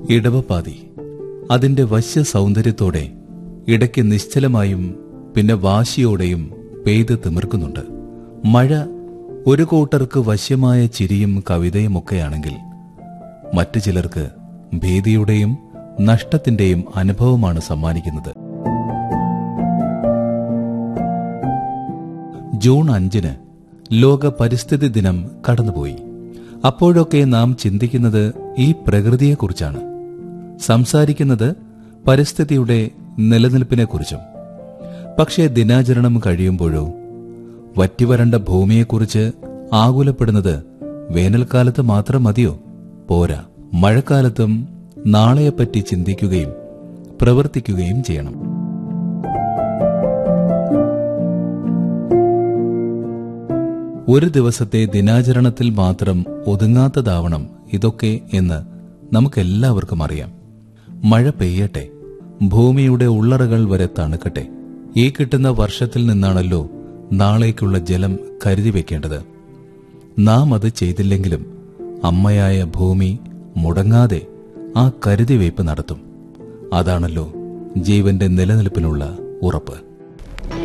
ഇടവപ്പാതി അതിന്റെ വശ്യ സൗന്ദര്യത്തോടെ ഇടയ്ക്ക് നിശ്ചലമായും പിന്നെ വാശിയോടെയും പെയ്ത് തിമിർക്കുന്നുണ്ട് മഴ ഒരു കൂട്ടർക്ക് വശ്യമായ ചിരിയും കവിതയുമൊക്കെയാണെങ്കിൽ മറ്റു ചിലർക്ക് ഭീതിയുടെയും നഷ്ടത്തിന്റെയും അനുഭവമാണ് സമ്മാനിക്കുന്നത് ജൂൺ അഞ്ചിന് ലോക പരിസ്ഥിതി ദിനം കടന്നുപോയി അപ്പോഴൊക്കെ നാം ചിന്തിക്കുന്നത് ഈ പ്രകൃതിയെക്കുറിച്ചാണ് സംസാരിക്കുന്നത് പരിസ്ഥിതിയുടെ നിലനിൽപ്പിനെക്കുറിച്ചും പക്ഷേ ദിനാചരണം കഴിയുമ്പോഴോ വറ്റിവരണ്ട ഭൂമിയെക്കുറിച്ച് ആകുലപ്പെടുന്നത് വേനൽക്കാലത്ത് മാത്രം മതിയോ പോരാ മഴക്കാലത്തും നാളെയെപ്പറ്റി ചിന്തിക്കുകയും പ്രവർത്തിക്കുകയും ചെയ്യണം ഒരു ദിവസത്തെ ദിനാചരണത്തിൽ മാത്രം ഒതുങ്ങാത്തതാവണം ഇതൊക്കെ എന്ന് നമുക്കെല്ലാവർക്കും അറിയാം മഴ പെയ്യട്ടെ ഭൂമിയുടെ ഉള്ളറകൾ വരെ തണുക്കട്ടെ ഈ കിട്ടുന്ന വർഷത്തിൽ നിന്നാണല്ലോ നാളേക്കുള്ള ജലം കരുതി വെക്കേണ്ടത് നാം അത് ചെയ്തില്ലെങ്കിലും അമ്മയായ ഭൂമി മുടങ്ങാതെ ആ കരുതിവയ്പ് നടത്തും അതാണല്ലോ ജീവന്റെ നിലനിൽപ്പിനുള്ള ഉറപ്പ്